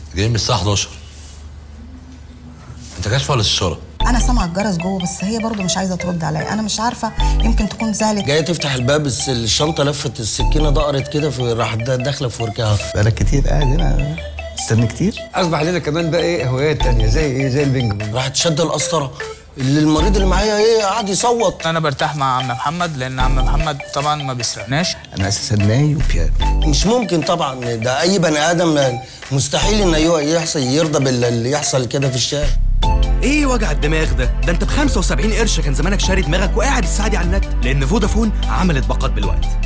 جايين من الساعه 11 انت كاشفه ولا الشاره انا سامعه الجرس جوه بس هي برضو مش عايزه ترد عليا انا مش عارفه يمكن تكون زعلت جايه تفتح الباب بس الشنطه لفت السكينه دقرت كده في راحت داخله في وركها بقالك كتير قاعد هنا استنى كتير اصبح لنا كمان بقى ايه هوايات تانية زي ايه زي البينج بونج راحت شد القسطره اللي المريض اللي معايا ايه قعد يصوت انا برتاح مع عم محمد لان عم محمد طبعا ما بيسرقناش انا اساسا ناي وبيانو مش ممكن طبعا ده اي بني ادم مستحيل ان هو يحصل يرضى باللي يحصل كده في الشارع ايه وجع الدماغ ده؟ ده انت ب 75 قرش كان زمانك شاري دماغك وقاعد الساعه دي على النت لان فودافون عملت باقات بالوقت